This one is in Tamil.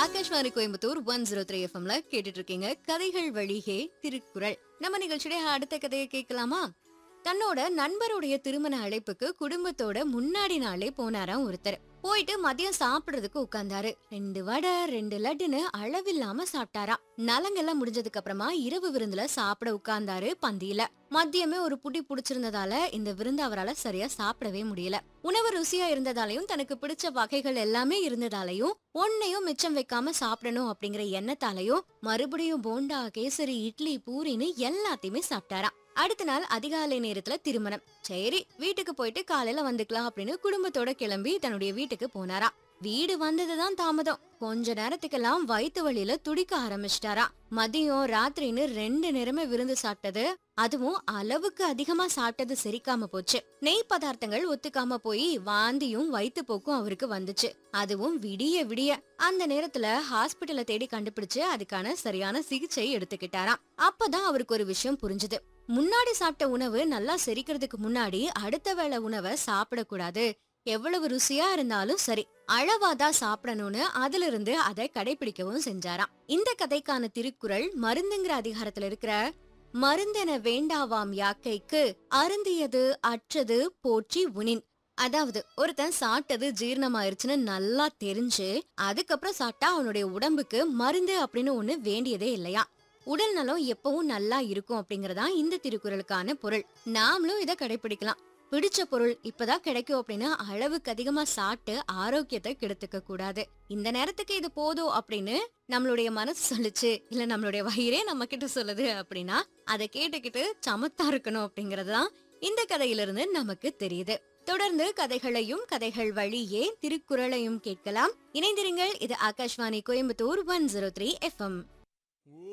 Akashvani Coimbatore one zero three எஃப்எம்ல கேட்டுட்டு இருக்கீங்க கதைகள் வழியே திருக்குறள் நம்ம நிகழ்ச்சியுடைய அடுத்த கதையை கேட்கலாமா தன்னோட நண்பருடைய திருமண அழைப்புக்கு குடும்பத்தோட முன்னாடி நாளே போனாராம் ஒருத்தர் போயிட்டு மதியம் சாப்பிடுறதுக்கு உட்கார்ந்தாரு ரெண்டு வடை ரெண்டு லட்டுன்னு அளவில்லாம சாப்பிட்டாராம் நலங்கெல்லாம் முடிஞ்சதுக்கு அப்புறமா இரவு விருந்துல சாப்பிட உட்கார்ந்தாரு பந்தியில மதியமே ஒரு புடி புடிச்சிருந்ததால இந்த விருந்து அவரால சரியா சாப்பிடவே முடியல உணவு ருசியா இருந்ததாலையும் தனக்கு பிடிச்ச வகைகள் எல்லாமே இருந்ததாலையும் ஒன்னையும் மிச்சம் வைக்காம சாப்பிடணும் அப்படிங்கிற எண்ணத்தாலையும் மறுபடியும் போண்டா கேசரி இட்லி பூரின்னு எல்லாத்தையுமே சாப்பிட்டாராம் அடுத்த நாள் அதிகாலை நேரத்துல திருமணம் சரி வீட்டுக்கு போயிட்டு காலையில வந்துக்கலாம் அப்படின்னு குடும்பத்தோட கிளம்பி தன்னுடைய வீட்டுக்கு போனாரா வீடு வந்ததுதான் தாமதம் கொஞ்ச நேரத்துக்கெல்லாம் வயித்து வலியில துடிக்க ஆரம்பிச்சிட்டாரா மதியம் ராத்திரின்னு ரெண்டு நேரமே விருந்து சாப்பிட்டது அதுவும் அளவுக்கு அதிகமா சாப்பிட்டது செரிக்காம போச்சு நெய் பதார்த்தங்கள் ஒத்துக்காம போய் வாந்தியும் வயித்து போக்கும் அவருக்கு வந்துச்சு அதுவும் விடிய விடிய அந்த நேரத்துல ஹாஸ்பிட்டலை தேடி கண்டுபிடிச்சு அதுக்கான சரியான சிகிச்சை எடுத்துக்கிட்டாராம் அப்பதான் அவருக்கு ஒரு விஷயம் புரிஞ்சுது முன்னாடி சாப்பிட்ட உணவு நல்லா செரிக்கிறதுக்கு முன்னாடி அடுத்த வேளை உணவை சாப்பிடக்கூடாது எவ்வளவு ருசியா இருந்தாலும் சரி அளவாதான் சாப்பிடணும்னு அதுல இருந்து அதை கடைபிடிக்கவும் செஞ்சாராம் இந்த கதைக்கான திருக்குறள் மருந்துங்கிற அதிகாரத்துல இருக்கிற மருந்தென வேண்டாவாம் யாக்கைக்கு அருந்தியது அற்றது போற்றி உனின் அதாவது ஒருத்தன் சாப்பிட்டது ஜீரணமாயிருச்சுன்னு நல்லா தெரிஞ்சு அதுக்கப்புறம் சாப்பிட்டா அவனுடைய உடம்புக்கு மருந்து அப்படின்னு ஒண்ணு வேண்டியதே இல்லையா உடல் நலம் எப்பவும் நல்லா இருக்கும் அப்படிங்கறதா இந்த திருக்குறளுக்கான பொருள் நாமளும் இதை கடைபிடிக்கலாம் பிடிச்ச பொருள் இப்பதான் கிடைக்கும் அப்படின்னு அளவுக்கு அதிகமா சாப்பிட்டு ஆரோக்கியத்தை கெடுத்துக்க கூடாது இந்த நேரத்துக்கு இது போதும் அப்படின்னு நம்மளுடைய மனசு சொல்லுச்சு இல்ல நம்மளுடைய வயிறே நம்ம கிட்ட சொல்லுது அப்படின்னா அதை கேட்டுக்கிட்டு சமத்தா இருக்கணும் அப்படிங்கறதுதான் இந்த கதையிலிருந்து நமக்கு தெரியுது தொடர்ந்து கதைகளையும் கதைகள் வழியே திருக்குறளையும் கேட்கலாம் இணைந்திருங்கள் இது Akashvani Coimbatore one zero three FM